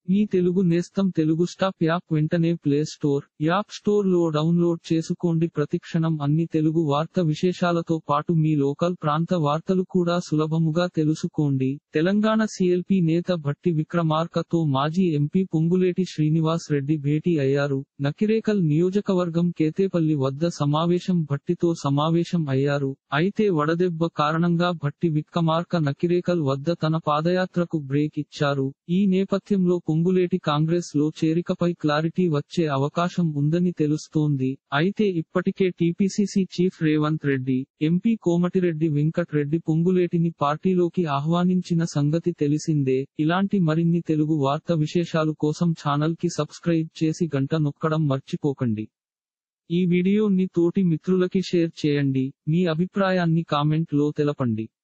మీ తెలుగు నేస్తం Telugu stop app వెంటనే play store app store లో డౌన్లోడ్ చేసుకోండి ప్రతిక్షణం అన్ని తెలుగు వార్త విశేషాలతో పాటు మీ లోకల్ ప్రాంత వార్తలు కూడా సులభముగా తెలుసుకోండి తెలంగాణ సీఎల్పీ నేత భట్టి విక్రమార్కతో మాజీ ఎంపీ పొంగులేటి శ్రీనివాస్ రెడ్డి భేటీ అయ్యారు నకిరేకల్ నియోజకవర్గం కేతేపల్లి వద్ద సమావేశం భట్టితో సమావేశం అయ్యారు అయితే వడదెబ్బ కారణంగా భట్టి విక్రమార్క నకిరేకల్ వద్ద తన పాదయాత్రకు బ్రేక్ ఇచ్చారు ఈ నేపథ్యంలో పొంగులేటి కాంగ్రెస్ లో చేరికపై క్లారిటీ వచ్చే అవకాశం ఉందని తెలుస్తోంది అయితే ఇప్పటికే TPCC chief Revanth Reddy MP Komatireddy Venkat Reddy పొంగులేటిని పార్టీలోకి ఆహ్వానించిన సంగతి తెలిసిందే ఇలాంటి మరిన్ని తెలుగు వార్త విశేషాలు కోసం ఛానల్ కి సబ్స్క్రైబ్ చేసి గంట నొక్కడం మర్చిపోకండి ఈ వీడియోని తోటి మిత్రులకి షేర్ చేయండి మీ అభిప్రాయాన్ని కామెంట్ లో తెలపండి